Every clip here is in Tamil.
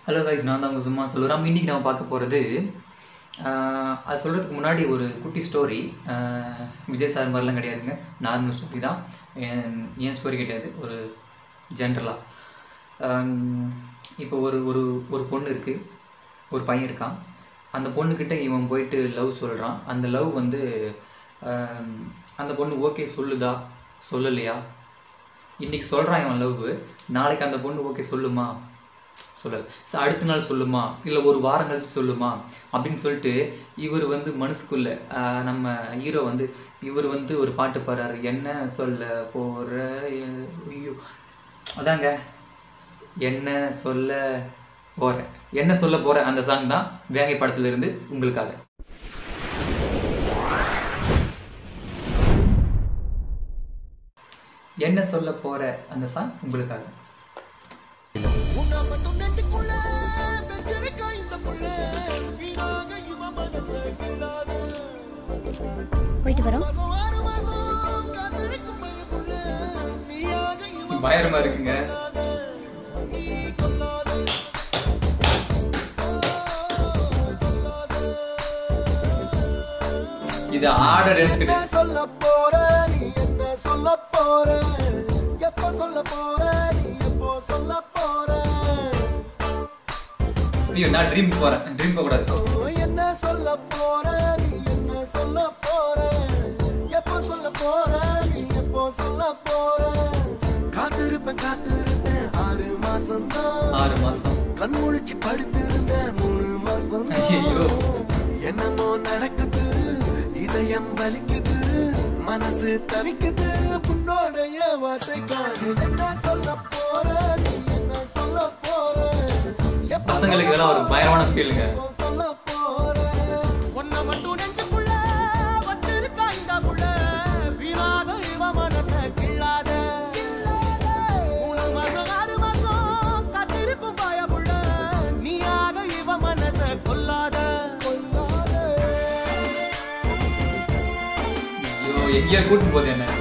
ஹலோ கைஸ் நான் தான் உங்கள் சும்மா சொல்லுறோம் இன்றைக்கி நம்ம பார்க்க போகிறது அது சொல்கிறதுக்கு முன்னாடி ஒரு குட்டி ஸ்டோரி விஜய் சார் மாதிரிலாம் கிடையாதுங்க நார்மல் ஸ்டோரி தான் என் என் ஸ்டோரி கிடையாது ஒரு ஜென்ரலாக இப்போ ஒரு ஒரு ஒரு பொண்ணு இருக்குது ஒரு பையன் இருக்கான் அந்த பொண்ணுக்கிட்ட இவன் போயிட்டு லவ் சொல்கிறான் அந்த லவ் வந்து ஆம், அந்த பொண்ணு ஓகே சொல்லுதா சொல்லலையா இன்றைக்கி சொல்கிறான் இவன் லவ் நாளைக்கு அந்த பொண்ணு ஓகே சொல்லுமா சொல்லலை ஸோ அடுத்த நாள் சொல்லுமா இல்லை ஒரு வாரம் கழிச்சு சொல்லுமா அப்படின்னு சொல்லிட்டு இவர் வந்து மனசுக்குள்ள ஆஹ், நம்ம ஹீரோ வந்து இவர் வந்து ஒரு பாட்டு பாடுறாரு என்ன சொல்ல போகிற ஐயோ அதாங்க என்ன சொல்ல போகிறேன் என்ன சொல்ல போகிற அந்த சாங் தான் வேங்கை படத்துல இருந்து உங்களுக்காக என்ன சொல்ல போகிற அந்த சாங் உங்களுக்காக உன்னை மட்டும் நெஞ்சுக்குள்ள வெஞ்சிருக்க இந்த புள்ள வீணாக இவ மனச கிள்ளாத போயிட்டு வரோம் மாசம் ஆறு மாசம் காத்திருக்கும் பையக்குள்ள நீயாக இவ பயரமா இருக்குங்க நீ கொல்லாத இது ஆட டான்ஸ் என்ன கிடையாது சொல்ல போற நீ என்ன சொல்ல போற எப்ப சொல்ல போற நீ எப்போ சொல்ல போற ஐயோ நான் ட்ரீம் போகிறேன் ட்ரீம் போகக்கூடாது ஓ, என்ன சொல்ல போற நீ என்ன சொல்ல போற எப்போ சொல்ல போற நீ எப்போ சொல்ல போற காத்திருப்பேன் காத்திருப்பேன் ஆறு மாசம் தான் ஆறு மாதம் கண் முழிச்சு படுத்திருந்தேன் மூணு மாசம் ஐயோ. என்னமோ நடக்குது இதயம் வலிக்குது மனசு தவிக்குது உன்னோடைய வார்த்தைக்காக என்ன சொல்ல போற நீ என்ன சொல்ல போற எப்போ பசங்களுக்கு இதெல்லாம் ஒரு பயங்கரமான ஃபீலுங்க எப்போ சொல்ல போற உன்னை மட்டும் நெஞ்சுக்குள்ள வச்சிருக்கா இந்த புள்ள வீணாக இவ மனச கிள்ளாத மூணு மாசம் ஆறு மாசம் காத்திருக்கும் பாய புள்ள நீயாக இவ மனச கொல்லாத ஐயோ எங்கேயோ கூட்டிட்டு போகுது என்ன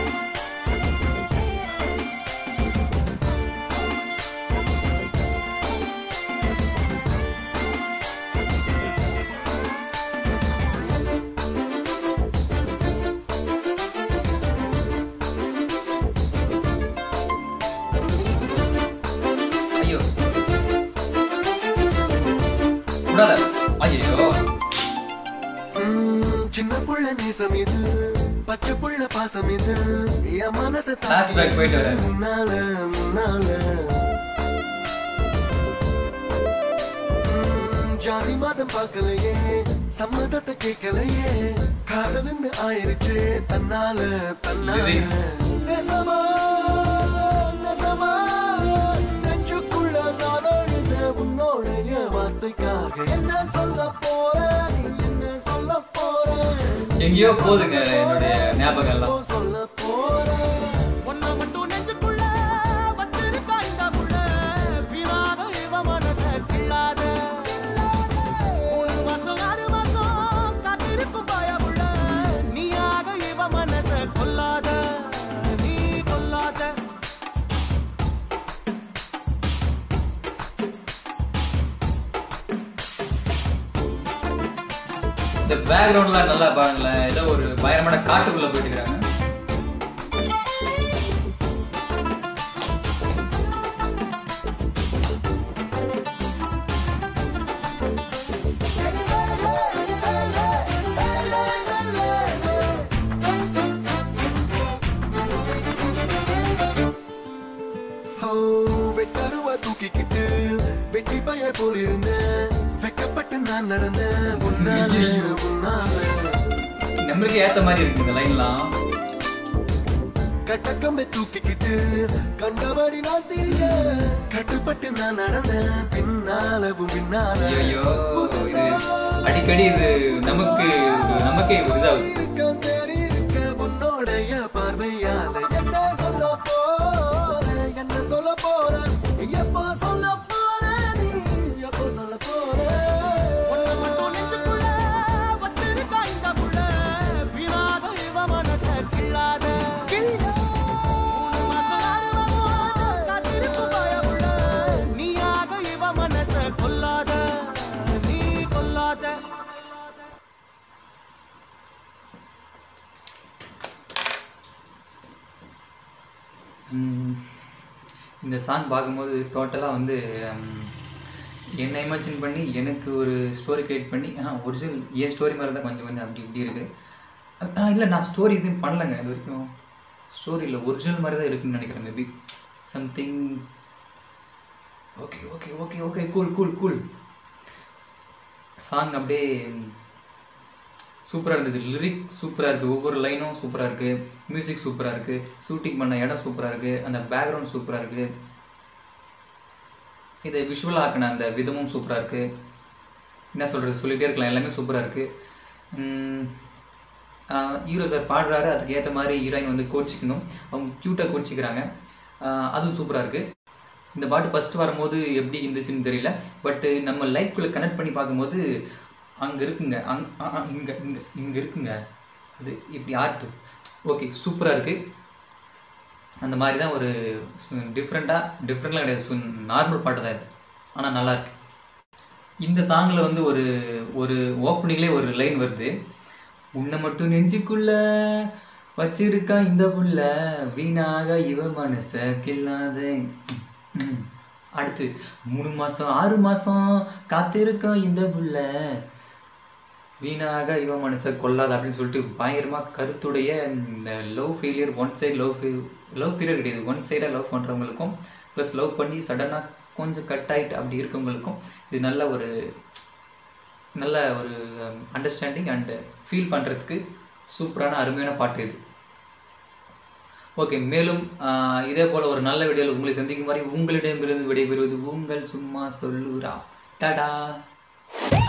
ஐயோ கூடாத ஐயோ ம், சின்ன புள்ள நேசம் இது பச்சை புள்ள பாசம் இது என் மனச Flashback போயிட்டு வரேன். முன்னால முன்னால ம், ஜாதி மதம் பார்க்கலையே சம்மதத்தை கேட்கலையே காதல்னு ஆயிருச்சு தன்னால தன்னால Lyrics. நெசமா நெசமா நெஞ்சுக்குள்ள நான் அழுத உன்னோடைய வார்த்தைக்காக என்ன சொல்ல போற நீ என்ன சொல்ல போற எங்கேயோ போகுதுங்க என்னுடைய ஞாபகம் எல்லாம் எப்போ சொல்ல போற உன்னை மட்டும் நெஞ்சுக்குள்ள வச்சிருக்கா இந்த புள்ள வீணாக இவ மனச கிள்ளாத மூணு மாசம் ஆறு மாசம் காத்திருக்கும் பாய புள்ள நீயாக இவ மனச கொல்லாத நீ கொல்லாத இந்த பேக்ரவுண்ட்லாம் நல்லா பாருங்களேன் ஏதோ ஒரு பயங்கரமான காட்டுக்குள்ள போயிட்டு இருக்காங்க ஹோ, வெட்டருவா தூக்கிக்கிட்டு வெட்டி பய போல் இருந்தேன் வெக்கப்பட்டு நான் நடந்தேன் முன்னால ஐயையோ. முன்னால நம்மளுக்கு ஏத்த மாதிரி இருக்கு இந்த லைன்லாம் கட்டக்கம்பை தூக்கிக்கிட்டு கண்டபடி நான் தெரிய கட்டுப்பட்டு நான் நடந்தேன் பின்னாலவும் பின்னால ஐயோ இது அடிக்கடி இது நமக்கு இது நமக்கே ஒரு இதாகுது இருக்க தெரியிருக்க உன்னோடைய பார்வையால என்ன சொல்ல போற என்ன சொல்ல போற எப்போ சொல்ல போற நீ எப்போ சொல்ல போற உன்னை மட்டும் நெஞ்சுக்குள்ள வச்சிருக்கா இந்த புள்ள வீணாக இவ மனச கிள்ளாத மூணு மாசம் ஆறு மாசம் காத்திருக்கும் பாய புள்ள நீயாக இவ மனச கொல்லாத உம், இந்த சாங் பார்க்கும்போது டோட்டலாக வந்து உம், என்னை இமேஜின் பண்ணி எனக்கு ஒரு ஸ்டோரி கிரியேட் பண்ணி ஆ ஒரிஜினல் என் ஸ்டோரி மாதிரி தான் கொஞ்சம் கொஞ்சம் அப்படி இப்படி இருக்குது ஆ இல்லை நான் ஸ்டோரி எதுவும் பண்ணலைங்க இது வரைக்கும் ஸ்டோரி இல்லை ஒரிஜினல் மாதிரி தான் இருக்குன்னு நினைக்கிறேன் maybe something okay okay okay okay cool cool cool song அப்படியே சூப்பராக இருந்தது லிரிக் சூப்பராக இருக்குது ஒவ்வொரு லைனும் சூப்பராக இருக்குது மியூசிக் சூப்பராக இருக்குது ஷூட்டிங் பண்ண இடம் சூப்பராக இருக்குது அந்த பேக்ரவுண்ட் சூப்பராக இருக்குது இதை விஷுவல் ஆக்கின அந்த விதமும் சூப்பராக இருக்குது என்ன சொல்கிறது சொல்லிகிட்டே இருக்கலாம் எல்லாமே சூப்பராக இருக்குது ஹீரோ சார் பாடுறாரு அதுக்கு ஏற்ற மாதிரி ஹீரோயின் வந்து கோச்சிக்கணும் அவங்க க்யூட்டாக கோச்சிக்கிறாங்க ஆஹ் அதுவும் சூப்பராக இருக்குது இந்த பாட்டு ஃபஸ்ட்டு வரும்போது எப்படி இருந்துச்சுன்னு தெரியல பட்டு நம்ம லைஃப்குள்ளே கனெக்ட் பண்ணி பார்க்கும்போது அங்கே இருக்குங்க அங் இங்கே இங்கே இங்கே இருக்குங்க அது இப்படி ஆர்ட் ஓகே சூப்பராக இருக்குது அந்த மாதிரி தான் ஒரு டிஃப்ரெண்ட்டாக டிஃப்ரெண்ட்லாம் கிடையாது நார்மல் பாட்டு தான் இது ஆனால் நல்லா இருக்கு இந்த சாங்கில் வந்து ஒரு ஒரு ஓப்பனிங்லேயே ஒரு லைன் வருது உன்னை மட்டும் நெஞ்சுக்குள்ள வச்சிருக்கா இந்த புள்ள வீணாக இவ மனச கில்லாத ம். அடுத்து மூணு மாதம் ஆறு மாதம் காத்திருக்கா இந்த புள்ள வீணாக இவ மனசை கொல்லாத அப்படின்னு சொல்லிட்டு பயங்கரமாக கருத்துடைய இந்த love failure one side love love failure கிடையாது ஒன் சைடாக லவ் பண்ணுறவங்களுக்கும் ப்ளஸ் லவ் பண்ணி சடனாக கொஞ்சம் கட் ஆகிட்டு அப்படி இருக்கவங்களுக்கும் இது நல்ல ஒரு நல்ல ஒரு அண்டர்ஸ்டாண்டிங் அண்டு ஃபீல் பண்ணுறதுக்கு சூப்பரான அருமையான பாட்டு இது ஓகே மேலும் ஆஹ், இதே போல் ஒரு நல்ல வீடியோவில் உங்களை சந்திக்கும் மாதிரி உங்களிடமிருந்து விடைபெறுவது உங்கள் சும்மா சொல்லுரா டடா